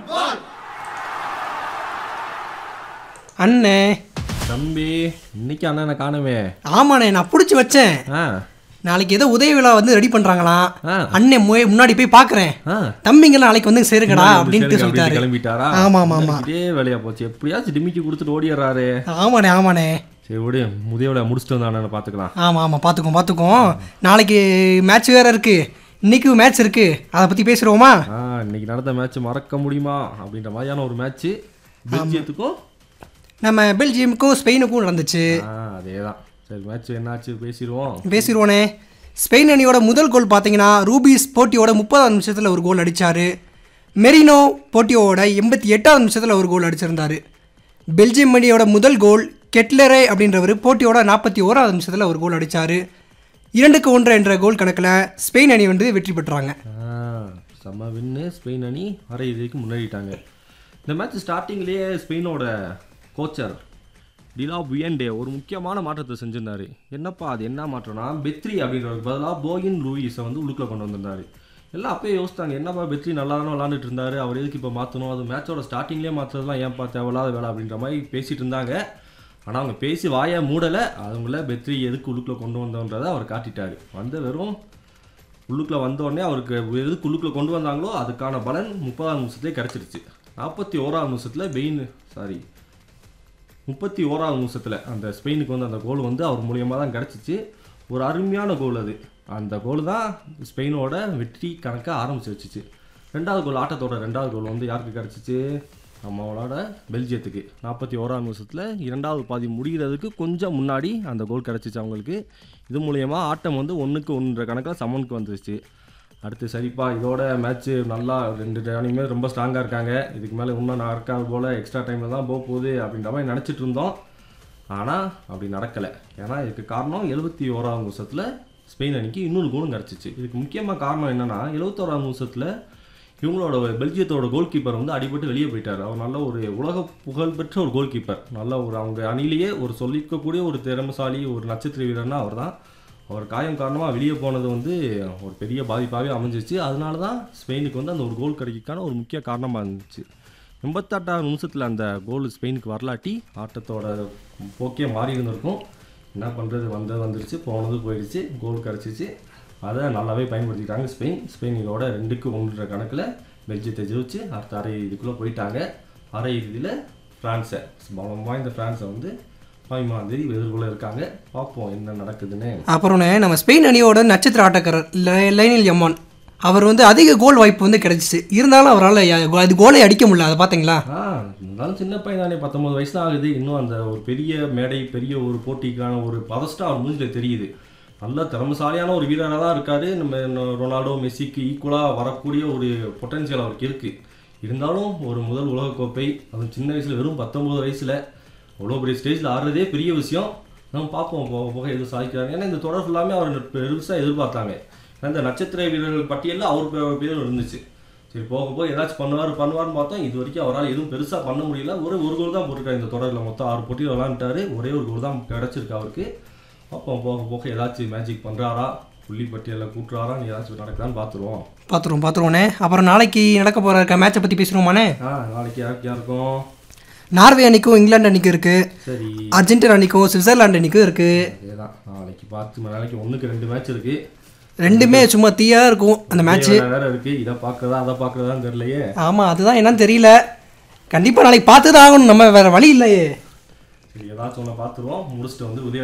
அண்ணே தம்பி இன்னைக்கு அண்ணனை காணவே ஆமாண்ணே நான் பிடிச்சி வச்சேன் ஆ நாளைக்கு ஏதோ உதவி விழா வந்து ரெடி பண்றாங்களாம் ஆ. அண்ணன் முய- முன்னாடி போய் பார்க்கறேன் ஆ தம்பிங்கெல்லாம் நாளைக்கு வந்து சேருங்கடா முன்னாடி வந்து அப்படின்ட்டு சரிங்க அப்படின்னு சொல்லிட்டாரு கிளம்பிட்டாரா ஆமா ஆமா ஆமா இதே வேலையா போச்சு எப்படியாச்சும் டிமிக்கி கொடுத்துட்டு ஓடிடுறாரு ஆமாண்ணே ஆமாண்ணே சரி விடு முதியோட முடிச்சுட்டு வந்து அண்ணனை பார்த்துக்கலாம் ஆமா ஆமா பார்த்துக்கோம் பார்த்துக்கோம் நாளைக்கு மேட்ச் வேற இருக்கு இன்னைக்கும் மேட்ச் இருக்கு அதை பத்தி பேசுறோமா ஆ இன்னைக்கு நடந்த மேட்ச் மறக்க முடியுமா அப்படின்ற மாதிரியான ஒரு மேட்ச் பெல்ஜியத்துக்கும் நம்ம பெல்ஜியமுக்கும் ஸ்பெயினுக்கும் நடந்துச்சு ஆ அதே தான் சரி மேட்ச் என்னாச்சு பேசிடுவோம் பேசிடுவோனே ஸ்பெயின் அணியோட முதல் கோல் பார்த்தீங்கன்னா ரூபிஸ் போட்டியோட முப்பதாவது நிமிஷத்தில் ஒரு கோல் அடித்தார் மெரினோ போட்டியோட எண்பத்தி எட்டாவது நிமிஷத்தில் ஒரு கோல் அடிச்சிருந்தாரு பெல்ஜியம் அணியோட முதல் கோல் கெட்லரே அப்படின்றவர் போட்டியோட நாற்பத்தி ஓராவது நிமிஷத்தில் ஒரு கோல் அடித்தார் இரண்டுக்கு ஒன்று என்ற கோல் கணக்கில் ஸ்பெயின் அணி வந்து வெற்றி பெற்றாங்க ஆ செம்ம வின்னு ஸ்பெயின் அணி அரை இதுக்கு முன்னாடிட்டாங்க இந்த மேட்ச் ஸ்டார்டிங்லேயே ஸ்பெயினோட கோச்சர் டிலா புயன்டே ஒரு முக்கியமான மாற்றத்தை செஞ்சிருந்தாரு என்னப்பா அது என்ன மாற்றம்னா பெத்ரி அப்படின்றதுக்கு பதிலாக போகின் லூயிஸை வந்து உள்ளுக்குள்ள கொண்டு வந்திருந்தாரு எல்லாம் அப்பயே யோசித்தாங்க என்னப்பா பெத்ரி நல்லா தானே விளாண்டுட்டு இருந்தாரு அவர் எதுக்கு இப்போ மாற்றணும் அது மேட்சோட ஸ்டார்டிங்லேயே மாற்றுறதுலாம் ஏன்ப்பா தேவையில்லாத வேலை அப்படின்ற மாதிரி பேசிட்டு இருந்தாங்க ஆனால் அவங்க பேசி வாயை மூடலை அவங்கள பெத்ரி எதுக்கு உள்ளுக்குள்ள கொண்டு வந்தோன்றதை அவர் காட்டிட்டாரு வந்த வெறும் உள்ளுக்குள்ள வந்த உடனே அவருக்கு எதுக்கு உள்ளுக்குள்ள கொண்டு வந்தாங்களோ அதுக்கான பலன் முப்பதாம் நிமிஷத்துலேயே கிடச்சிருச்சு நாற்பத்தி ஓராவது நிமிஷத்தில் பெயின் சாரி முப்பத்தி ஓராவது நிமிஷத்தில் அந்த ஸ்பெயினுக்கு வந்து அந்த கோல் வந்து அவர் மூலியமாக தான் கிடச்சிச்சு ஒரு அருமையான கோல் அது அந்த கோல் தான் ஸ்பெயினோட வெற்றி கணக்கை ஆரம்பிச்சு வச்சுச்சு ரெண்டாவது கோல் ஆட்டத்தோட ரெண்டாவது கோல் வந்து யாருக்கு கிடச்சிச்சு நம்மளோட பெல்ஜியத்துக்கு நாற்பத்தி ஓராவது நிமிஷத்தில் இரண்டாவது பாதி முடிகிறதுக்கு கொஞ்சம் முன்னாடி அந்த கோல் கிடச்சிச்சு அவங்களுக்கு இது மூலயமா ஆட்டம் வந்து ஒன்றுக்கு ஒன்ற கணக்கில் சமனுக்கு வந்துருச்சு அடுத்து சரிப்பா இதோட மேட்ச்சு நல்லா ரெண்டு அணியுமே ரொம்ப ஸ்ட்ராங்காக இருக்காங்க இதுக்கு மேலே இன்னும் நான் இருக்காது போல் எக்ஸ்ட்ரா டைமில் தான் போக போகுது அப்படின்ற மாதிரி நினச்சிட்டு இருந்தோம் ஆனால் அப்படி நடக்கலை ஏன்னா இதுக்கு காரணம் எழுபத்தி ஓராவது நிமிஷத்தில் ஸ்பெயின் அணிக்கு இன்னொரு கோலும் கிடச்சிச்சு இதுக்கு முக்கியமாக காரணம் என்னென்னா எழுபத்தோராவது நிமிஷத்தில் இவங்களோட பெல்ஜியத்தோட கோல் கீப்பர் வந்து அடிபட்டு வெளியே போயிட்டார் அவர் நல்ல ஒரு உலக புகழ்பெற்ற ஒரு கோல் கீப்பர் நல்ல ஒரு அவங்க அணிலேயே ஒரு சொல்லிக்கக்கூடிய ஒரு திறமைசாலி ஒரு நட்சத்திர வீரர்னா அவர் தான் அவர் காயம் காரணமாக வெளியே போனது வந்து ஒரு பெரிய பாதிப்பாகவே அமைஞ்சிச்சு அதனால தான் ஸ்பெயினுக்கு வந்து அந்த ஒரு கோல் கிடைக்கான ஒரு முக்கிய காரணமாக இருந்துச்சு எண்பத்தெட்டாவது நிமிஷத்தில் அந்த கோல் ஸ்பெயினுக்கு வரலாட்டி ஆட்டத்தோட போக்கே மாறி இருந்திருக்கும் என்ன பண்ணுறது வந்தது வந்துருச்சு போனது போயிடுச்சு கோல் கிடச்சிச்சு அதை நல்லாவே பயன்படுத்திக்கிட்டாங்க ஸ்பெயின் ஸ்பெயின் இதோட ரெண்டுக்கு ஒன்றுன்ற கணக்கில் பெல்ஜியத்தை ஜெயிச்சு அடுத்த அரை இதுக்குள்ளே போயிட்டாங்க அரை இறுதியில் ஃப்ரான்ஸை பலம் வாய்ந்த ஃப்ரான்ஸை வந்து பதிமூணாம் தேதி எதிர்கொள்ள இருக்காங்க பார்ப்போம் என்ன நடக்குதுன்னு அப்புறம்னே நம்ம ஸ்பெயின் அணியோட நட்சத்திர ஆட்டக்காரர் லை- லைனில் எம்மான் அவர் வந்து அதிக கோல் வாய்ப்பு வந்து கிடைச்சிச்சு இருந்தாலும் அவரால் அது கோலை அடிக்க முடியல அதை பார்த்தீங்களா ஆ இருந்தாலும் சின்ன பையன் தானே பத்தொம்பது வயசு தான் ஆகுது இன்னும் அந்த ஒரு பெரிய மேடை பெரிய ஒரு போட்டிக்கான ஒரு பதஸ்டாக அவர் மூஞ்சில் தெரியுது நல்ல திறமைசாலியான ஒரு வீரராக தான் இருக்காரு நம்ம இன்னும் ரொனால்டோ மெஸ்ஸிக்கு ஈக்குவலாக வரக்கூடிய ஒரு பொட்டன்ஷியல் அவருக்கு இருக்குது இருந்தாலும் ஒரு முதல் உலகக்கோப்பை அதுவும் சின்ன வயசில் வெறும் பத்தொம்பது வயசில் அவ்வளோ பெரிய ஸ்டேஜில் ஆடுறதே பெரிய விஷயம் நம்ம பார்ப்போம் போக போக எதுவும் சாதிக்கிறாங்க ஏன்னா இந்த தொடர் ஃபுல்லாமே அவர் பெருசாக எதிர்பார்த்தாங்க ஏன்னா இந்த நட்சத்திர வீரர்கள் பட்டியலில் அவர் பே- பேரும் இருந்துச்சு சரி போக போக ஏதாச்சும் பண்ணுவார் பண்ணுவார்னு பார்த்தோம் இது வரைக்கும் அவரால் எதுவும் பெருசாக பண்ண முடியல ஒரு ஒரு கோல் தான் போட்டிருக்காரு இந்த தொடரில் மொத்தம் ஆறு போட்டியில் விளாண்டுட்டாரு ஒரே ஒரு கோல் தான் கிடச்சிருக்கு அவருக்கு அப்போ போக போக ஏதாச்சும் மேஜிக் பண்ணுறாரா புள்ளி பட்டியலில் கூட்டுறாரான்னு ஏதாச்சும் நடக்குதான்னு பார்த்துருவோம் பார்த்துருவோம் பார்த்துருவோண்ணே அப்புறம் நாளைக்கு நடக்க போகிற மேட்சை பற்றி பேசுகிறோமாண்ணே ஆ நாளைக்கு யாருக்கு யாருக்கும் நார்வே அணிக்கும் இங்கிலாந்து அணிக்கும் இருக்குது சரி அர்ஜென்டினா அணிக்கும் சுவிட்சர்லாந்து அணிக்கும் இருக்குது அதேதான் நாளைக்கு பார்த்து நாளைக்கு ஒன்றுக்கு ரெண்டு மேட்ச் இருக்குது ரெண்டுமே சும்மா தீயா இருக்கும் அந்த மேட்ச் வேற இருக்கு இதை பார்க்கறதா அதை பார்க்கறதான்னு தெரியலையே ஆமாம் அதுதான் என்னன்னு தெரியல கண்டிப்பாக நாளைக்கு பார்த்து தான் ஆகணும் நம்ம வேறு வழி இல்லையே சரி ஏதாச்சும் ஒன்று பார்த்துருவோம் முடிச்சுட்டு வந்து உதய